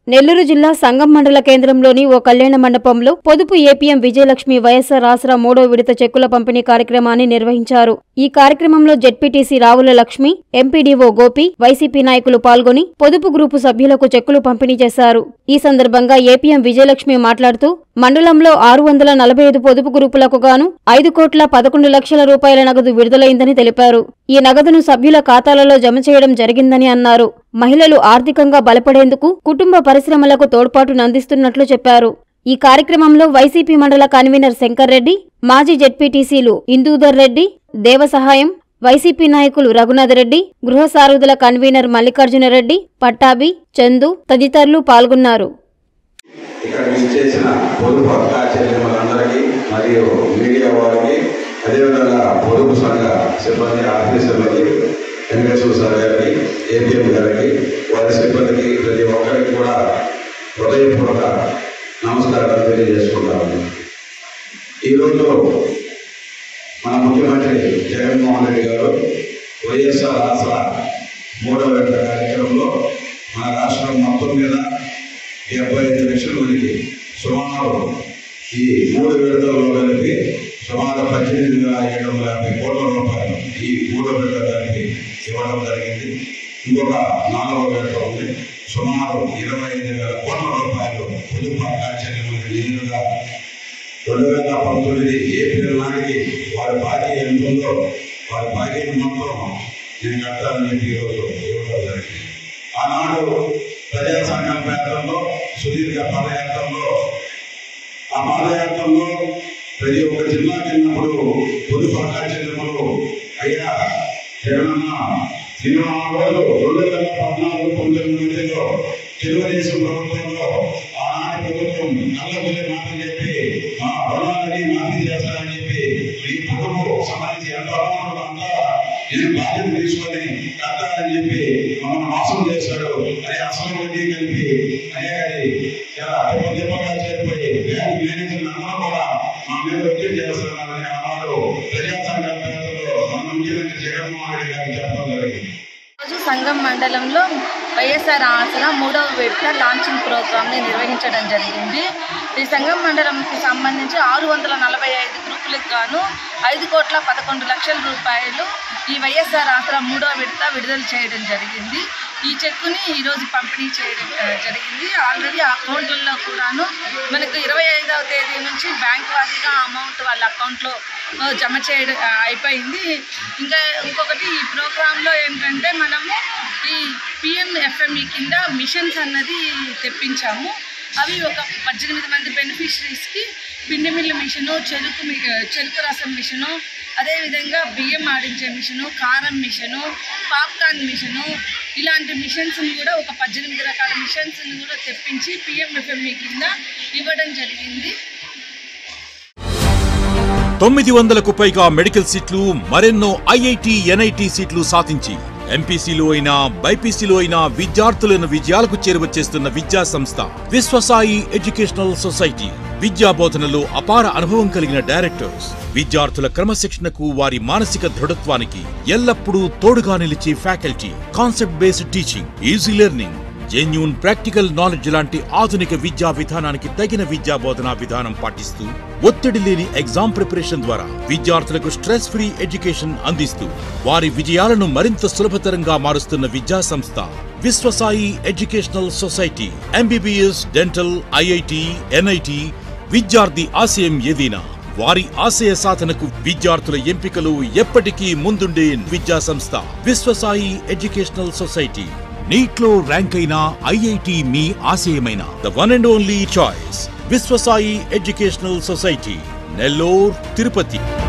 నెల్లూరు జిల్లా సంగం మండల కేంద్రంలోని ఓ కళ్యాణ మండపంలో పొదుపు ఏపీఎం విజయలక్ష్మి వైఎస్ఆర్ ఆసరా మూడో విడత చెక్కుల పంపిణీ కార్యక్రమాన్ని నిర్వహించారు ఈ కార్యక్రమంలో ZPTC Ravula Lakshmi MPDO Gopi YCP నాయకులు పాల్గొని పొదుపు గ్రూపు సభ్యులకు చెక్కులు పంపిణీ చేశారు ఈ సందర్భంగా ఏపీఎం విజయలక్ష్మి మాట్లాడుతూ మండలంలో ఆరు వందల నలభై ఐదు పొదుపు గ్రూపులకు గాను ఐదు కోట్ల పదకొండు లక్షల రూపాయల నగదు విడుదలైందని తెలిపారు ఈ నగదును సభ్యుల ఖాతాలలో జమ చేయడం జరిగిందని అన్నారు మహిళలు ఆర్థికంగా బలపడేందుకు కుటుంబ పరిశ్రమలకు తోడ్పాటును అందిస్తున్నట్లు చెప్పారు ఈ కార్యక్రమంలో వైసీపీ మండల కన్వీనర్ శంకర్ రెడ్డి మాజీ జెడ్పీటీసీలు ఇందూదర్ రెడ్డి దేవసహాయం వైసీపీ నాయకులు రఘునాథ్ రెడ్డి గృహ సారథుల కన్వీనర్ మల్లికార్జునరెడ్డి పట్టాభి చందు తదితరులు పాల్గొన్నారు ఇక్కడ చేసిన పొదుపు అక్క చెల్లెమ్మలందరికీ మరియు మీడియా వారికి అదేవిధంగా పొదుపు సంఘ సిబ్బంది ఆఫీసర్లకి వెంకటేశ్వర సార్ గారికి ఏపీఎం గారికి వారి సిబ్బందికి ప్రతి ఒక్కరికి కూడా హృదయపూర్వక నమస్కారాలు తెలియజేసుకుంటాము ఈరోజు మన ముఖ్యమంత్రి జగన్మోహన్ రెడ్డి గారు వైఎస్ఆర్ ఆసరా మూడవ విడత కార్యక్రమంలో మన రాష్ట్రం మొత్తం మీద డెబ్బై ఐదు లక్షల మందికి సుమారు ఈ మూడు విడతల్లో కలిపి సుమారు పద్దెనిమిది వేల ఏడు వందల యాభై కోట్ల రూపాయలు ఈ మూడో విడత కలిపి ఇవ్వడం జరిగింది ఇంకొక నాలుగవ విడత ఉంది సుమారు ఇరవై ఐదు వేల కోట్ల రూపాయలు పొదుపు కార్యాచర్యలకు నిధులుగా రెండు వేల పంతొమ్మిది ఏప్రిల్ నాటికి వారి బాకీ ఎంత ఉందో వారి బాకీని మొత్తం నేను కట్టాలని చెప్పి ఈరోజు ఇవ్వడం జరిగింది ఆనాడు ప్రజా సంకల్ప యాత్రలో సుదీర్ఘ పాదయాత్రలో ఆ పాదయాత్రలో ప్రతి ఒక్క జిల్లాకి వెళ్ళినప్పుడు పొదుపు అకాచర్యములు అయ్యా జగనన్న నేను ఆ రోజు రెండు వేల పద్నాలుగు పంతొమ్మిది మధ్యలో తెలుగుదేశం ప్రభుత్వంలో ఆనాటి ప్రభుత్వం నల్లబుల్లి మాటలు చెప్పి మా రుణాలని మాఫీ చేస్తానని చెప్పి ఈ కుటుంబం సంబంధించి ఎంత అమౌంట్ అంతా నేను బాధ్యత తీసుకొని కట్టాలని చెప్పి మమ్మల్ని మోసం చేశాడు అది అసలు వడ్డీ కలిపి అనే అది చాలా అపదెబ్బగా చేరిపోయి బ్యాంక్ మేనేజర్ అందరూ కూడా మా మీద ఒత్తిడి చేస్తున్నారని ఆనాడు ప్రజా సంఘాల పేరుతో మన ముఖ్యమంత్రి జగన్మోహన్ రెడ్డి గారికి చెప్పడం జరిగింది రోజు సంఘం మండలంలో వైఎస్ఆర్ ఆసరా మూడవ విడత లాంచింగ్ ప్రోగ్రామ్ని నిర్వహించడం జరిగింది ఈ సంఘం మండలంకి సంబంధించి ఆరు వందల నలభై ఐదు గ్రూపులకు గాను ఐదు కోట్ల పదకొండు లక్షల రూపాయలు ఈ వైఎస్ఆర్ ఆసరా మూడవ విడత విడుదల చేయడం జరిగింది ఈ చెక్కుని ఈరోజు పంపిణీ చేయడం ఆ, జరిగింది ఆల్రెడీ ఆ అకౌంట్లలో కూడాను మనకు ఇరవై ఐదవ తేదీ నుంచి బ్యాంక్ వారీగా అమౌంట్ వాళ్ళ అకౌంట్లో ఆ, జమ చేయడం ఆ, అయిపోయింది ఇంకా ఇంకొకటి ఈ ప్రోగ్రాంలో ఏంటంటే మనము ఈ పిఎంఎఫ్ఎంఈ కింద మిషన్స్ అన్నది తెప్పించాము అవి ఒక పద్దెనిమిది మంది బెనిఫిషరీస్కి పిండి మిల్లు మిషను చెరుకు మి- చెరుకు రసం మిషను అదేవిధంగా బియ్యం ఆడించే మిషను కారం మిషను పాప్కార్న్ మిషను ఇలాంటి మిషన్స్ని కూడా ఒక పద్దెనిమిది రకాల మిషన్స్ని కూడా తెప్పించి పిఎంఎఫ్ఎంఈ కింద ఇవ్వడం జరిగింది తొమ్మిది వందలకు పైగా మెడికల్ సీట్లు మరెన్నో ఐఐటి ఎన్ఐటి సీట్లు సాధించి ఎంపీసీలో అయినా బైపీసీలో అయినా విద్యార్థులను విజయాలకు చేరువచేస్తున్న విద్యా సంస్థ విశ్వసాయి ఎడ్యుకేషనల్ సొసైటీ విద్యా బోధనలో అపార అనుభవం కలిగిన డైరెక్టర్స్ విద్యార్థుల క్రమశిక్షణకు వారి మానసిక దృఢత్వానికి ఎల్లప్పుడూ తోడుగా నిలిచే faculty concept based teaching easy learning genuine practical knowledge లాంటి ఆధునిక విద్యా విధానానికి తగిన విద్యా బోధనా విధానం పాటిస్తూ ఒత్తిడి లేని ఎగ్జామ్ ప్రిపరేషన్ ద్వారా విద్యార్థులకు స్ట్రెస్ ఫ్రీ ఎడ్యుకేషన్ అందిస్తూ వారి విజయాలను మరింత సులభతరంగా మారుస్తున్న విద్యా సంస్థ Viswasai educational society MBBS dental IIT NIT విద్యార్థి ఆశయం ఏదైనా వారి ఆశయ సాధనకు విద్యార్థుల ఎంపికలు ఎప్పటికీ ముందుండే విద్యా సంస్థ విశ్వసాయి ఎడ్యుకేషనల్ సొసైటీ నీట్లో ర్యాంక్ అయిన ఐఐటి మీ ఆశయమైన the one and only choice Viswasai educational society Nellore Tirupati